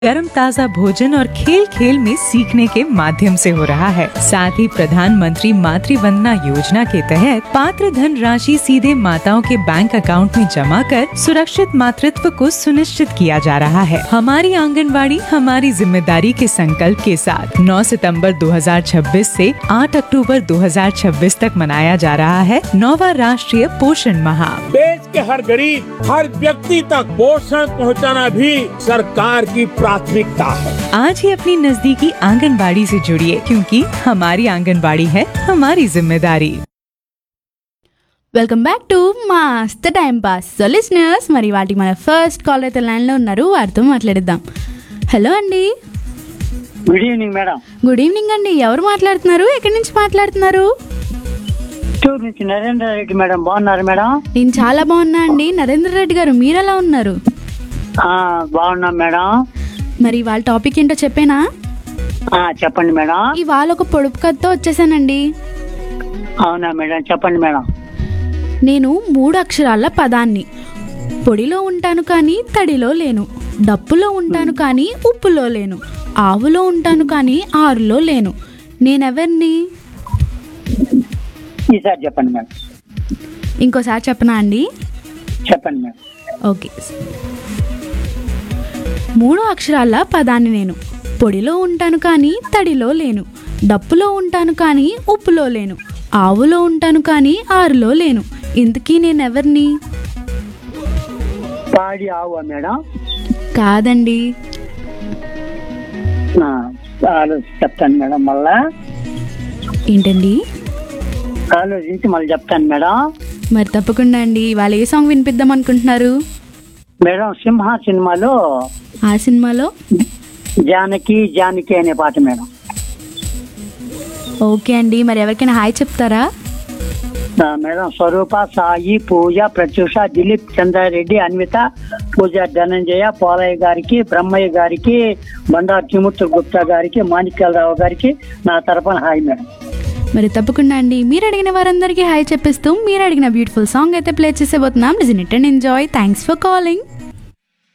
गर्म ताजा भोजन और खेल खेल में सीखने के माध्यम से हो रहा है साथ ही प्रधानमंत्री मातृ वंदना योजना के तहत पात्र धन राशि सीधे माताओं के बैंक अकाउंट में जमा कर सुरक्षित मातृत्व को सुनिश्चित किया जा रहा है हमारी आंगनबाड़ी हमारी जिम्मेदारी के संकल्प के साथ 9 सितंबर 2026 से 8 अक्टूबर 2026 तक मनाया जा रहा है नौवा राष्ट्रीय पोषण माह देश के हर गरीब हर व्यक्ति तक पोषण पहुंचाना भी सरकार की प्राथमिकता है आज ही अपनी नजदीकी आंगनबाड़ी से जुड़िए क्योंकि हमारी आंगनबाड़ी है हमारी जिम्मेदारी welcome back to Mast time pass so listeners మరి వాటి మన ఫస్ట్ కాల్ అయితే లైన్లో ఉన్నారు వారితో మాట్లాడిద్దాం హలో అండి good evening madam good evening అండి ఎవరు మాట్లాడుతున్నారు ఎక్కడి నుంచి మాట్లాడుతున్నారు చిత్తూరు నుంచి నరేంద్ర రెడ్డి మేడం బాగున్నారు మేడం నేను చాలా బాగున్నా అండి నరేంద్ర రెడ్డి గారు మీరు ఎలా ఉన్నారు ఆ, బాగున్నాం మేడం మరి వాళ్ళ టాపిక్ ఏంటో చెప్పేనా ఆ, చెప్పండి మేడం ఇవాళ ఒక పొడుపు కథతో వచ్చేసానండి అవునా మేడం చెప్పండి మేడం నేను మూడు అక్షరాల పదాన్ని పొడిలో ఉంటాను కానీ తడిలో లేను డప్పులో ఉంటాను కానీ ఉప్పులో లేను ఆవులో ఉంటాను కానీ ఆరులో లేను నేనెవరిని ఈసారి చెప్పండి మేడం ఇంకోసారి చెప్పనా అండి చెప్పండి మేడం ఓకే మూడు అక్షరాల పదాన్ని నేను పొడిలో ఉంటాను కానీ తడిలో లేను డప్పులో ఉంటాను కానీ ఉప్పులో లేను ఆవులో ఉంటాను కానీ ఆరులో లేను ఇంతకీ నేను ఎవరిని పాడి ఆవు మేడం కాదండి ఆ, ఆలోచించి చెప్తాను మేడం మళ్ళా ఏంటండి ఆలోచించి మళ్ళీ చెప్తాను మేడం మరి తప్పకుండా అండి వాళ్ళు ఏ సాంగ్ వినిపిద్దాం అనుకుంటున్నారు మేడం సింహ సినిమాలో ఆ సినిమాలో జానకి జానకి అనే పాట మేడం ఓకే అండి మరి ఎవరికైనా హాయ్ చెప్తారా ఆ, మేడం స్వరూప సాయి పూజ ప్రత్యూష దిలీప్ చంద్రారెడ్డి అన్విత పూజ ధనంజయ పోలయ్య గారికి బ్రహ్మయ్య గారికి బండారు తిమూర్తి గుప్తా గారికి మాణిక్యాలరావు గారికి నా తరపున హాయ్ మేడం మరి తప్పకుండా అండి మీరు అడిగిన వారందరికీ హాయ్ చెప్పిస్తూ మీరు అడిగిన బ్యూటిఫుల్ సాంగ్ అయితే ప్లే చేసేబోతున్నాం listen it and enjoy thanks for calling